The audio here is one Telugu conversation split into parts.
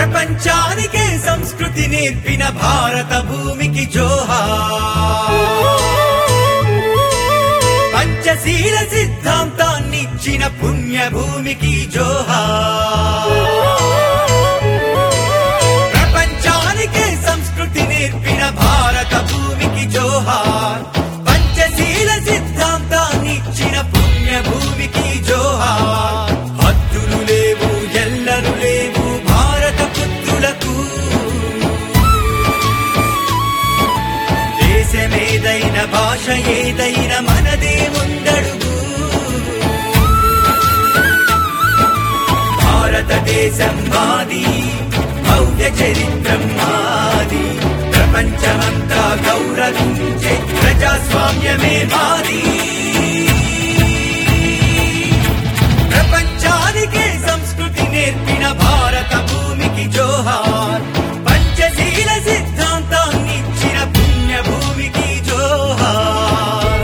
ప్రపంచానికే సంస్కృతి నేర్పిన భారత భూమికి జోహార్ పంచశీల సిద్ధాంతాన్నిచ్చిన పుణ్యభూమికి జోహార్ ప్రపంచానికే సంస్కృతి నేర్పిన భారత భూమికి జోహార్ పంచశీల సిద్ధాంతాన్నిచ్చిన పుణ్యభూమికి జోహార్ హద్దులు లేవు ఎల్లరు లేవు భారత పుత్రులకు దేశమేదైన భాష ఏదైన మనదే ముందడుగు భారతదేశం మాది భవ్య చరిత్రం మాది ప్రపంచమంతా గౌరవించే ప్రజాస్వామ్యమే మాది ప్రపంచానికే సంస్కృతి నేర్పిన భారత భూమికి జోహార్ పంచశీల సిద్ధాంతాన్నిచ్చిన పుణ్యభూమికి జోహార్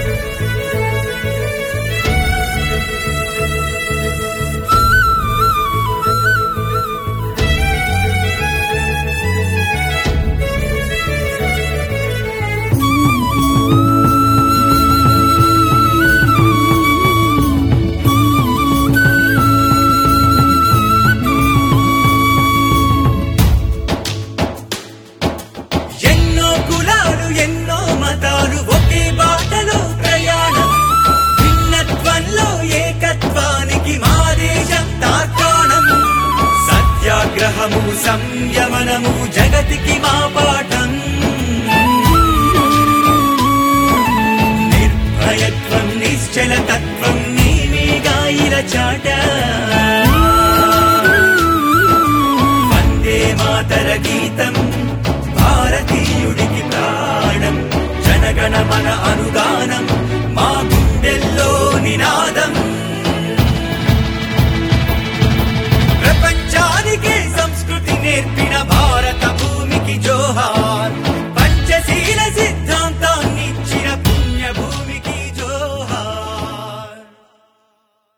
ఎన్నో కులాలు ఎన్నో మతాలు ఒకే బాటలో ప్రయాణం భిన్నత్వంలో ఏకత్వానికి మా దేశం తార్కాణం సత్యాగ్రహము సంయమనము జగతికి మా పాఠం నిర్భయత్వం నిశ్చల తత్వం నీమేగా ఇలా చాట వందే మాతర గీతం భారతీయుడికి ప్రాణం జనగణ మన అనుదానం